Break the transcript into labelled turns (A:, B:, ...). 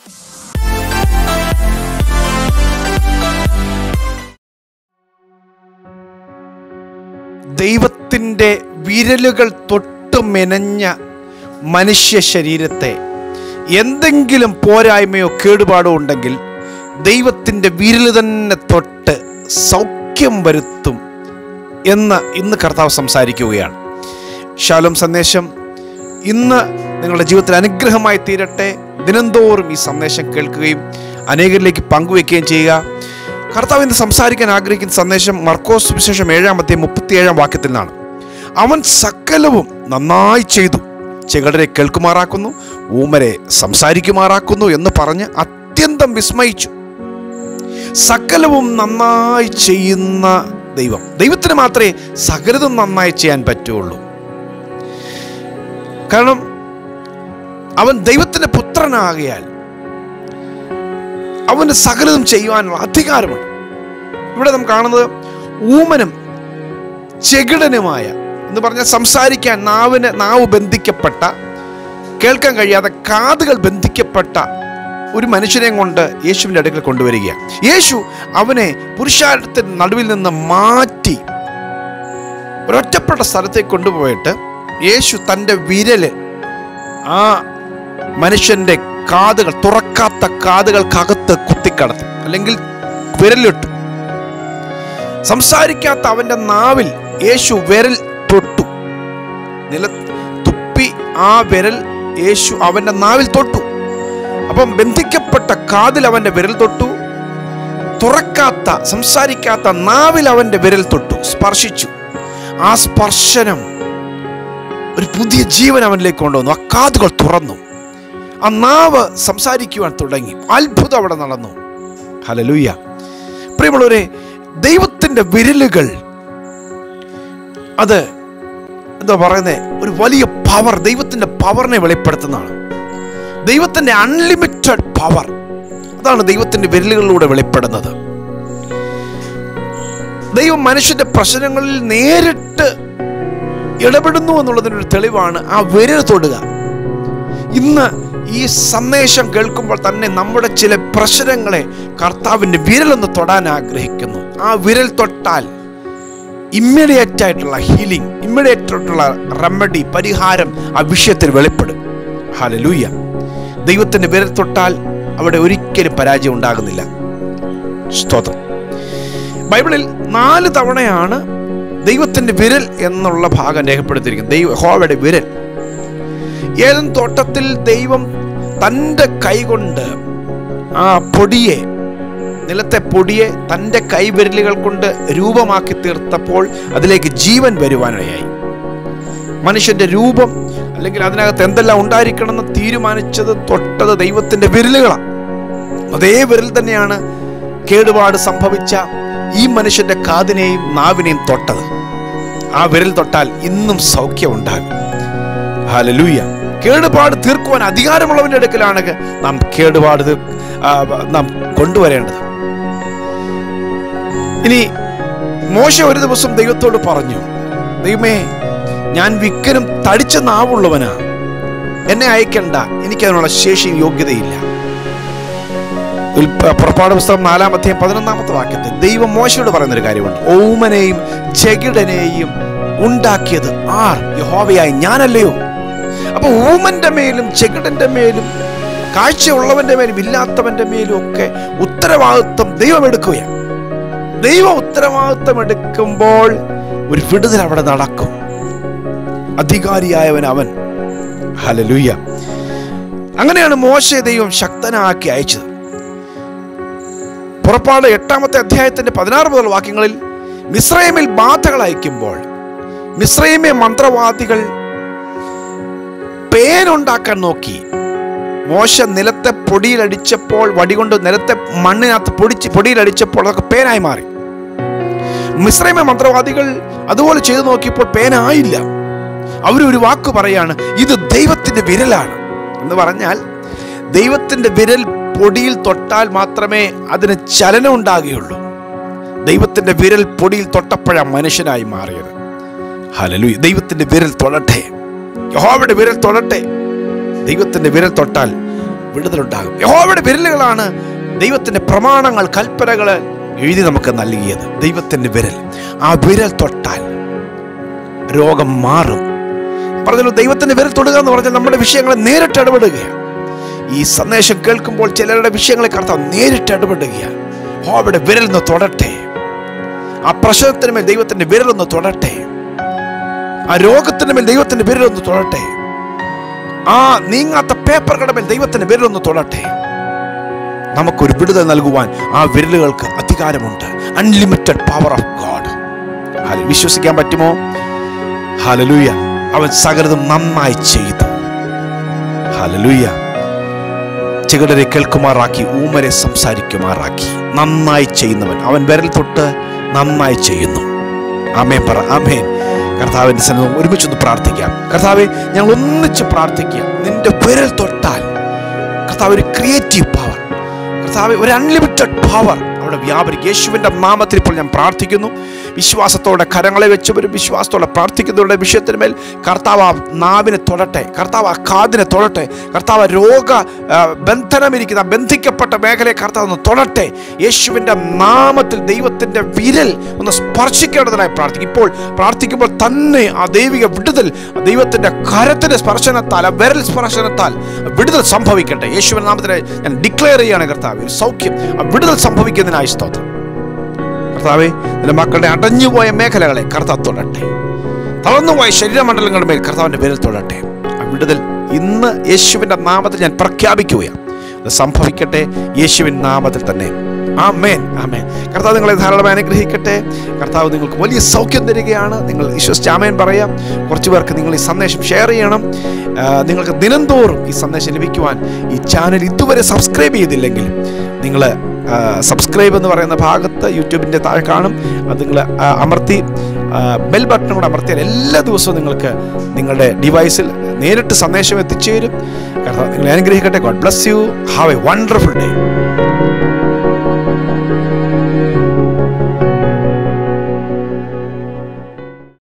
A: ദൈവത്തിൻ്റെ വിരലുകൾ തൊട്ട് മെനഞ്ഞ മനുഷ്യ ശരീരത്തെ എന്തെങ്കിലും പോരായ്മയോ കേടുപാടോ ഉണ്ടെങ്കിൽ ദൈവത്തിൻ്റെ വിരൽ തന്നെ തൊട്ട് സൗഖ്യം വരുത്തും എന്ന് ഇന്ന് കർത്താവ് സംസാരിക്കുകയാണ് ശാലോം സന്ദേശം ഇന്ന് നിങ്ങളുടെ ജീവിതത്തിൽ അനുഗ്രഹമായി തീരട്ടെ ദിനംതോറും ഈ സന്ദേശം കേൾക്കുകയും അനേകരിലേക്ക് പങ്കുവെക്കുകയും ചെയ്യുക കർത്താവ് ഇന്ന് സംസാരിക്കാൻ ആഗ്രഹിക്കുന്ന സന്ദേശം മർക്കോസ് വിശേഷം ഏഴാമത്തെ മുപ്പത്തിയേഴാം വാക്യത്തിൽ നിന്നാണ് അവൻ സകലവും നന്നായി ചെയ്തു ചെകടരെ കേൾക്കുമാറാക്കുന്നു ഊമരെ സംസാരിക്കുമാറാക്കുന്നു എന്ന് പറഞ്ഞ് അത്യന്തം വിസ്മയിച്ചു സകലവും നന്നായി ചെയ്യുന്ന ദൈവം ദൈവത്തിന് മാത്രമേ സകലതും നന്നായി ചെയ്യാൻ പറ്റുള്ളൂ കാരണം അവൻ ദൈവത്തിന്റെ പുത്രനാകിയാൽ അവന് സകലതും ചെയ്യുവാനുള്ള അധികാരമുണ്ട് ഇവിടെ നാം കാണുന്നത് ഊമനും ചെകിടനുമായ എന്ന് പറഞ്ഞാൽ സംസാരിക്കാൻ നാവിന് നാവ് ബന്ധിക്കപ്പെട്ട കേൾക്കാൻ കഴിയാതെ കാതുകൾ ബന്ധിക്കപ്പെട്ട ഒരു മനുഷ്യനെ കൊണ്ട് യേശുവിൻ്റെ അടുക്കൽ കൊണ്ടുവരികയാണ് യേശു അവനെ പുരുഷാരത്തിന് നടുവിൽ നിന്ന് മാറ്റി ഒരൊറ്റപ്പെട്ട സ്ഥലത്തേക്ക് കൊണ്ടുപോയിട്ട് യേശു തൻ്റെ വിരല് ആ മനുഷ്യൻ്റെ കാതുകൾ തുറക്കാത്ത കാതുകൾക്കകത്ത് കുത്തിക്കടത്തി അല്ലെങ്കിൽ വിരലിട്ടു സംസാരിക്കാത്ത അവൻ്റെ നാവിൽ യേശു വിരൽ തൊട്ടു നില തുപ്പി ആ വിരൽ യേശു അവൻ്റെ നാവിൽ തൊട്ടു അപ്പം ബന്ധിക്കപ്പെട്ട കാതിൽ അവൻ്റെ വിരൽ തൊട്ടു തുറക്കാത്ത സംസാരിക്കാത്ത നാവിൽ അവൻ്റെ വിരൽ തൊട്ടു സ്പർശിച്ചു ആ സ്പർശനം ഒരു പുതിയ ജീവൻ അവനിലേക്ക് കൊണ്ടുവന്നു ആ കാതുകൾ തുറന്നു ആ നാവ് സംസാരിക്കുവാൻ തുടങ്ങി അത്ഭുതം അവിടെ നടന്നു ഹലലൂയ പ്രിയമുള്ളവരെ ദൈവത്തിൻ്റെ വിരലുകൾ അത് എന്താ പറയുന്നത് ഒരു വലിയ പവർ ദൈവത്തിൻ്റെ പവറിനെ വെളിപ്പെടുത്തുന്നതാണ് ദൈവത്തിൻ്റെ അൺലിമിറ്റഡ് പവർ അതാണ് ദൈവത്തിൻ്റെ വിരലുകളിലൂടെ വെളിപ്പെടുന്നത് ദൈവം മനുഷ്യന്റെ പ്രശ്നങ്ങളിൽ നേരിട്ട് ഇടപെടുന്നു എന്നുള്ളതിനൊരു തെളിവാണ് ആ വിരൽ തൊടുക ഇന്ന് ഈ സന്ദേശം കേൾക്കുമ്പോൾ തന്നെ നമ്മുടെ ചില പ്രശ്നങ്ങളെ കർത്താവിൻ്റെ വിരലൊന്ന് തൊടാൻ ആഗ്രഹിക്കുന്നു ആ വിരൽ തൊട്ടാൽ ഇമ്മീഡിയറ്റ് ആയിട്ടുള്ള ഹീലിംഗ് ഇമ്മീഡിയറ്റ് ആയിട്ടുള്ള റെമഡി പരിഹാരം ആ വിഷയത്തിൽ വെളിപ്പെടും ഹലലൂയ ദൈവത്തിൻ്റെ വിരൽ തൊട്ടാൽ അവിടെ ഒരിക്കലും പരാജയം ഉണ്ടാകുന്നില്ല സ്തോത്രം ബൈബിളിൽ നാല് തവണയാണ് ദൈവത്തിൻ്റെ വിരൽ എന്നുള്ള ഭാഗം രേഖപ്പെടുത്തിയിരിക്കുന്നത് ദൈവ ഹോവയുടെ വിരൽ ഏതൻ തോട്ടത്തിൽ ദൈവം തൻ്റെ കൈകൊണ്ട് ആ പൊടിയെ നിലത്തെ പൊടിയെ തൻ്റെ കൈവിരലുകൾ കൊണ്ട് രൂപമാക്കി തീർത്തപ്പോൾ അതിലേക്ക് ജീവൻ വരുവാനിടയായി മനുഷ്യന്റെ രൂപം അല്ലെങ്കിൽ അതിനകത്ത് എന്തെല്ലാം ഉണ്ടായിരിക്കണമെന്ന് തീരുമാനിച്ചത് തൊട്ടത് ദൈവത്തിന്റെ വിരലുകളാണ് അതേ വിരൽ തന്നെയാണ് കേടുപാട് സംഭവിച്ച ഈ മനുഷ്യന്റെ കാതിനെയും നാവിനെയും തൊട്ടത് ആ വിരൽ തൊട്ടാൽ ഇന്നും സൗഖ്യം ഉണ്ടാകും ഹാലലൂയ കേടുപാട് തീർക്കുവാൻ അധികാരമുള്ളവന്റെ അടുക്കലാണ് നാം കേടുപാട് തീർ- ആ, നാം കൊണ്ടുവരേണ്ടത് ഇനി മോശ ഒരു ദിവസം ദൈവത്തോട് പറഞ്ഞു ദൈവമേ ഞാൻ വിക്കനും തടിച്ച നാവുള്ളവനാ എന്നെ അയക്കണ്ട എനിക്കതിനുള്ള ശേഷിയും യോഗ്യതയില്ല ഉൽപ്പ- പുറപ്പാട് പുസ്തകം നാലാമത്തെയും പതിനൊന്നാമത്തെ വാക്യത്തിൽ ദൈവം മോശയോട് പറയുന്നൊരു കാര്യമുണ്ട് ഓമനെയും ജഗിടനെയും ഉണ്ടാക്കിയത് ആർ യഹോവയായി ഞാനല്ലയോ അപ്പൊ ഊമന്റെ മേലും ചെകിടന്റെ മേലും കാഴ്ചയുള്ളവന്റെ മേലും ഇല്ലാത്തവന്റെ മേലും ഒക്കെ ഉത്തരവാദിത്വം ദൈവം എടുക്കുകയാണ് ദൈവം ഉത്തരവാദിത്വം എടുക്കുമ്പോൾ ഒരു വിടുതൽ അവിടെ നടക്കും അധികാരിയായവൻ അവൻ ഹലലുയ്യ അങ്ങനെയാണ് മോശയെ ദൈവം ശക്തനാക്കി അയച്ചത് പുറപ്പാട് എട്ടാമത്തെ അധ്യായത്തിന്റെ പതിനാറ് മുതൽ വാക്യങ്ങളിൽ മിസ്രൈമിൽ ബാധകൾ അയക്കുമ്പോൾ മിസ്രൈമെ മന്ത്രവാദികൾ പേനുണ്ടാക്കാൻ നോക്കി മോശ നിലത്തെ പൊടിയിലടിച്ചപ്പോൾ വടികൊണ്ട് നിലത്തെ മണ്ണിനകത്ത് പൊടിച്ച് പൊടിയിലടിച്ചപ്പോൾ അതൊക്കെ പേനായി മാറി മിശ്രൈമ മന്ത്രവാദികൾ അതുപോലെ ചെയ്തു നോക്കിയപ്പോൾ പേനായില്ല അവരൊരു വാക്ക് പറയാണ് ഇത് ദൈവത്തിന്റെ വിരലാണ് എന്ന് പറഞ്ഞാൽ ദൈവത്തിന്റെ വിരൽ പൊടിയിൽ തൊട്ടാൽ മാത്രമേ അതിന് ചലനം ഉണ്ടാകുകയുള്ളൂ ദൈവത്തിന്റെ വിരൽ പൊടിയിൽ തൊട്ടപ്പോഴാണ് മനുഷ്യനായി മാറിയത് ഹലലു ദൈവത്തിന്റെ വിരൽ തൊടട്ടെ യഹോവയുടെ വിരൽ തൊടട്ടെ ദൈവത്തിന്റെ വിരൽ തൊട്ടാൽ വിടുതലുണ്ടാകും യഹോവയുടെ വിരലുകളാണ് ദൈവത്തിന്റെ പ്രമാണങ്ങൾ കൽപ്പനകൾ എഴുതി നമുക്ക് നൽകിയത് ദൈവത്തിന്റെ വിരൽ ആ വിരൽ തൊട്ടാൽ രോഗം മാറും പറഞ്ഞല്ലോ ദൈവത്തിന്റെ വിരൽ തൊടുക എന്ന് പറഞ്ഞാൽ നമ്മുടെ വിഷയങ്ങളെ നേരിട്ട് ഇടപെടുകയാണ് ഈ സന്ദേശം കേൾക്കുമ്പോൾ ചിലരുടെ വിഷയങ്ങളെ കർത്താവ് നേരിട്ട് ഇടപെടുകയാണ് ഹോവിടെ വിരലൊന്ന് തൊടട്ടെ ആ പ്രശ്നത്തിന് മേൽ ദൈവത്തിന്റെ വിരലൊന്ന് തൊടട്ടെ ആ രോഗത്തിന് മേൽ ദൈവത്തിന്റെ വിരലൊന്ന് തൊടട്ടെ ആ നീങ്ങാത്ത പേപ്പറുകളുടെ മേൽ ദൈവത്തിന്റെ വിരലൊന്ന് തൊടട്ടെ നമുക്കൊരു വിടുതൽ നൽകുവാൻ ആ വിരലുകൾക്ക് അധികാരമുണ്ട് അൺലിമിറ്റഡ് പവർ ഓഫ് ഗോഡ് വിശ്വസിക്കാൻ പറ്റുമോ ഹലലൂയ അവൻ സകലതും നന്നായി ചെയ്തു ഹലലൂയ ചെകിടരെ കേൾക്കുമാറാക്കി ഊമരെ സംസാരിക്കുമാറാക്കി നന്നായി ചെയ്യുന്നവൻ അവൻ വിരൽ തൊട്ട് നന്നായി ചെയ്യുന്നു ആമേൻ പറ ആമേൻ കർത്താവിന്റെ സന്നിധം ഒരുമിച്ചൊന്ന് പ്രാർത്ഥിക്കാം കർത്താവെ ഞങ്ങൾ ഒന്നിച്ച് പ്രാർത്ഥിക്കുക നിന്റെ വിരൽ തൊട്ടാൽ കർത്താവ് ഒരു ക്രിയേറ്റീവ് പവർ കർത്താവ് ഒരു അൺലിമിറ്റഡ് പവർ അവിടെ വ്യാപരിക്കും യേശുവിൻ്റെ നാമത്തിൽ ഇപ്പോൾ ഞാൻ പ്രാർത്ഥിക്കുന്നു വിശ്വാസത്തോടെ കരങ്ങളെ വെച്ചവരും വിശ്വാസത്തോടെ പ്രാർത്ഥിക്കുന്നവരുടെ വിഷയത്തിന് മേൽ കർത്താവ് ആ നാവിനെ തൊടട്ടെ കർത്താവ് ആ കാതിനെ തൊടട്ടെ കർത്താവ് ആ രോഗ ആ, ബന്ധനമിരിക്കുന്ന ആ ബന്ധിക്കപ്പെട്ട മേഖലയെ കർത്താവ് ഒന്ന് തൊടട്ടെ യേശുവിൻ്റെ നാമത്തിൽ ദൈവത്തിൻ്റെ വിരൽ ഒന്ന് സ്പർശിക്കേണ്ടതിനായി പ്രാർത്ഥിക്കും ഇപ്പോൾ പ്രാർത്ഥിക്കുമ്പോൾ തന്നെ ആ ദൈവിക വിടുതൽ ആ ദൈവത്തിൻ്റെ കരത്തിൻ്റെ സ്പർശനത്താൽ ആ വിരൽ സ്പർശനത്താൽ വിടുതൽ സംഭവിക്കട്ടെ യേശുവിൻ്റെ നാമത്തിൽ ഞാൻ ഡിക്ലെയർ ചെയ്യാണ് കർത്താവ് ഒരു സൗഖ്യം ആ വിടുതൽ സംഭവിക്കുന്നതിനായി സ്തോത്രം കർത്താവെ നിന്റെ മക്കളുടെ അടഞ്ഞുപോയ മേഖലകളെ കർത്താവ് തൊടട്ടെ തളർന്നുപോയ ശരീരമണ്ഡലങ്ങളുടെ മേൽ കർത്താവിൻ്റെ പേരിൽ തൊടട്ടെ ആ വിടുതൽ ഇന്ന് യേശുവിൻ്റെ നാമത്തിൽ ഞാൻ പ്രഖ്യാപിക്കുകയാണ് അത് സംഭവിക്കട്ടെ യേശുവിൻ നാമത്തിൽ തന്നെ ആമേൻ ആമേൻ കർത്താവ് നിങ്ങളെ ധാരാളമായി അനുഗ്രഹിക്കട്ടെ കർത്താവ് നിങ്ങൾക്ക് വലിയ സൗഖ്യം തരികയാണ് നിങ്ങൾ വിശ്വസിച്ച് ആമേൻ പറയാം കുറച്ച് പേർക്ക് നിങ്ങൾ ഈ സന്ദേശം ഷെയർ ചെയ്യണം ആ, നിങ്ങൾക്ക് ദിനംതോറും ഈ സന്ദേശം ലഭിക്കുവാൻ ഈ ചാനൽ ഇതുവരെ സബ്സ്ക്രൈബ് ചെയ്തില്ലെങ്കിൽ നിങ്ങൾ സബ്സ്ക്രൈബ് എന്ന് പറയുന്ന ഭാഗത്ത് യൂട്യൂബിൻ്റെ താഴെ കാണും അത് നിങ്ങൾ അമർത്തി ബെൽ ബട്ടൺ കൂടെ അമർത്തിയാൽ എല്ലാ ദിവസവും നിങ്ങൾക്ക് നിങ്ങളുടെ ഡിവൈസിൽ നേരിട്ട് സന്ദേശം എത്തിച്ചേരും കർത്താവ് നിങ്ങളെ അനുഗ്രഹിക്കട്ടെ God bless you have a wonderful day